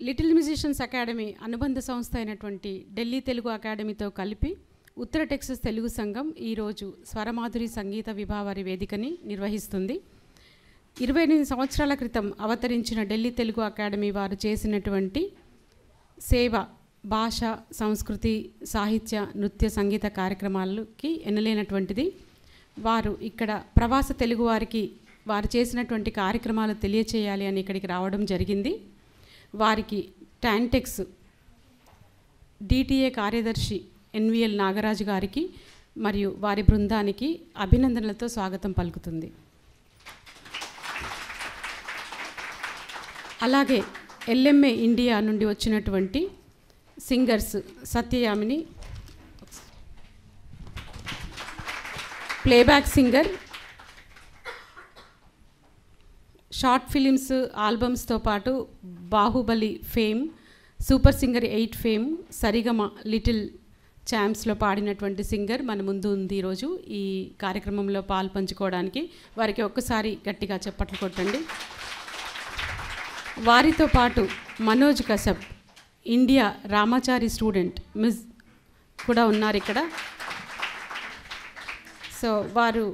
little musicians academy అనుబంధ సంస్థ అయినటువంటి ఢిల్లీ తెలుగు అకాడమీతో కలిపి ఉత్తర టెక్సస్ తెలుగు సంఘం ఈరోజు స్వరమాధురి సంగీత విభావారి వేదికని నిర్వహిస్తుంది ఇరవై ఎనిమిది సంవత్సరాల క్రితం అవతరించిన ఢిల్లీ తెలుగు అకాడమీ వారు చేసినటువంటి సేవ భాష సంస్కృతి సాహిత్య నృత్య సంగీత కార్యక్రమాలకి ఎన్నలేనటువంటిది వారు ఇక్కడ ప్రవాస తెలుగు వారికి వారు చేసినటువంటి కార్యక్రమాలు తెలియచేయాలి అని ఇక్కడికి రావడం జరిగింది వారికి టాంటెక్స్ డిటిఏ కార్యదర్శి ఎన్విఎల్ నాగరాజు గారికి మరియు వారి బృందానికి అభినందనలతో స్వాగతం పలుకుతుంది అలాగే ఎల్ఎంఏ ఇండియా నుండి వచ్చినటువంటి singers Satyayamini playback singer short films ఆల్బమ్స్తో పాటు Baahubali fame super singer eight fame Sarigama little ఛాంప్స్లో పాడినటువంటి సింగర్ మన ముందు ఉంది ఈరోజు ఈ కార్యక్రమంలో పాలు పంచుకోవడానికి వారికి ఒక్కసారి గట్టిగా చప్పట్లు కొట్టండి వారితో పాటు Manoj Kasab India Ramachari student miss కూడా ఉన్నారు ఇక్కడ సో వారు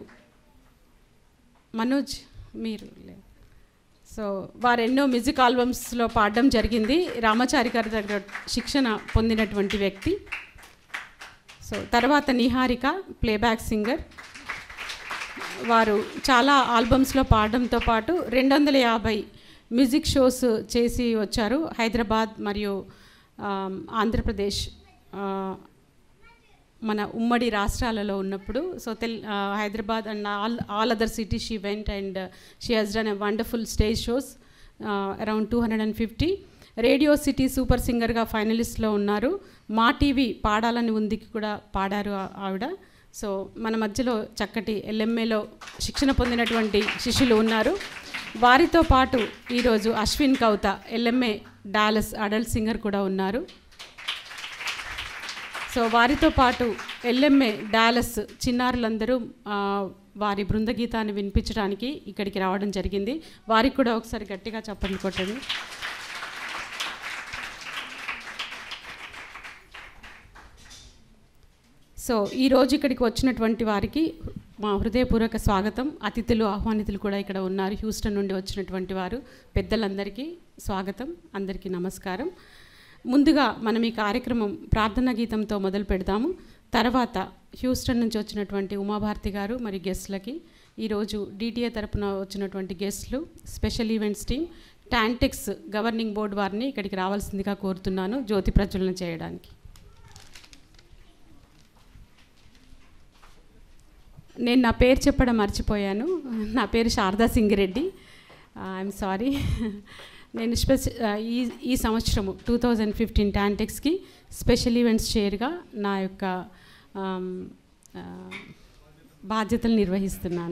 మనోజ్ మీరు లే- సో వారు ఎన్నో మ్యూజిక్ ఆల్బమ్స్లో పాడడం జరిగింది రామాచారి గారి దగ్గర శిక్షణ పొందినటువంటి వ్యక్తి సో తర్వాత నిహారిక ప్లేబ్యాక్ సింగర్ వారు చాలా ఆల్బమ్స్లో పాడడంతో పాటు రెండు వందల యాభై మ్యూజిక్ షోస్ చేసి వచ్చారు హైదరాబాద్ మరియు ఆమ్, ఆంధ్రప్రదేశ్ ఆ, మన ఉమ్మడి రాష్ట్రాలలో ఉన్నప్పుడు so tell uh, Hyderabad and all all other city she went and she has done a wonderful stage shows around two hundred and fifty radio city super సింగర్గా ఫైనలిస్ట్లో ఉన్నారు మా టీవీ పాడాలని ఉందికి కూడా పాడారు ఆ- ఆవిడ సో మన మధ్యలో చక్కటి ఎల్ఎంఏలో శిక్షణ పొందినటువంటి శిష్యులు ఉన్నారు వారితో పాటు ఈరోజు Ashwin Kautha LMA Dallas adult singer కూడా ఉన్నారు సో వారితో పాటు ఎల్ఎంఏ డాలస్ చిన్నారులందరూ ఆ, వారి బృందగీతాన్ని వినిపించడానికి ఇక్కడికి రావడం జరిగింది వారికి కూడా ఒకసారి గట్టిగా చప్పట్లు కొట్టండి సో ఈరోజు ఇక్కడికి వచ్చినటువంటి వారికి మా హృదయపూర్వక స్వాగతం అతిథులు ఆహ్వానితులు కూడా ఇక్కడ ఉన్నారు హ్యూస్టన్ నుండి వచ్చినటువంటి వారు పెద్దలందరికీ స్వాగతం అందరికీ నమస్కారం ముందుగా మనం ఈ కార్యక్రమం ప్రార్థనా గీతంతో మొదలు పెడదాము తర్వాత హ్యూస్టన్ నుంచి వచ్చినటువంటి ఉమాభారతి గారు మరియు గెస్ట్లకి ఈరోజు డిటిఏ తరపున వచ్చినటువంటి గెస్ట్లు special events team TANTEX governing board వారిని ఇక్కడికి రావాల్సిందిగా కోరుతున్నాను జ్యోతి ప్రజ్వలన చేయడానికి నేను నా పేరు చెప్పడం మర్చిపోయాను నా పేరు శారదా సింగిరెడ్డి ఐఎమ్ సారీ నేను స్పెష ఈ ఈ సంవత్సరము టూ థౌజండ్ ఫిఫ్టీన్ టాంటెక్స్కి స్పెషల్ ఈవెంట్స్ చైర్గా నా యొక్క ఆమ్, ఆ, బాధ్యతలు నిర్వహిస్తున్నాను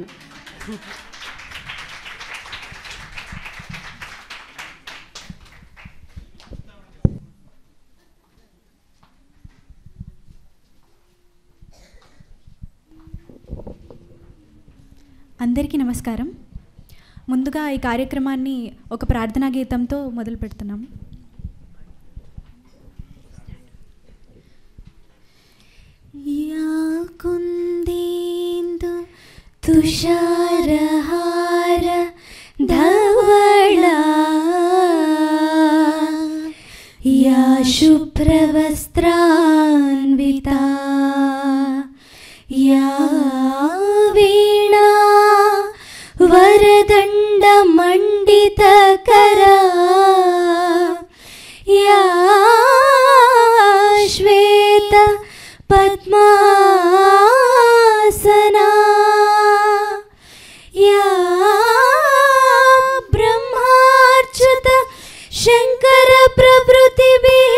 అందరికీ నమస్కారం ముందుగా ఈ కార్యక్రమాన్ని ఒక ప్రార్థనా గీతంతో మొదలు పెడుతున్నాం याकुन्देन्दु तुषारहार धवळा या शुभ्रवस्त्रान्विता या वीणा वरदण्डमण्डितकरा या श्वेत पद्मासना या ब्रह्मार्चित शङ्कर प्रभृतिभिः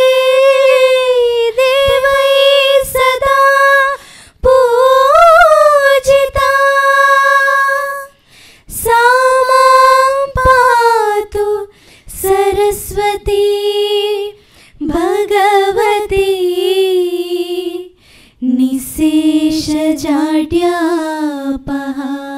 देवैः सदा पूजिता सा मां पातु सरस्वती भगवती निशेषजाड्यापहा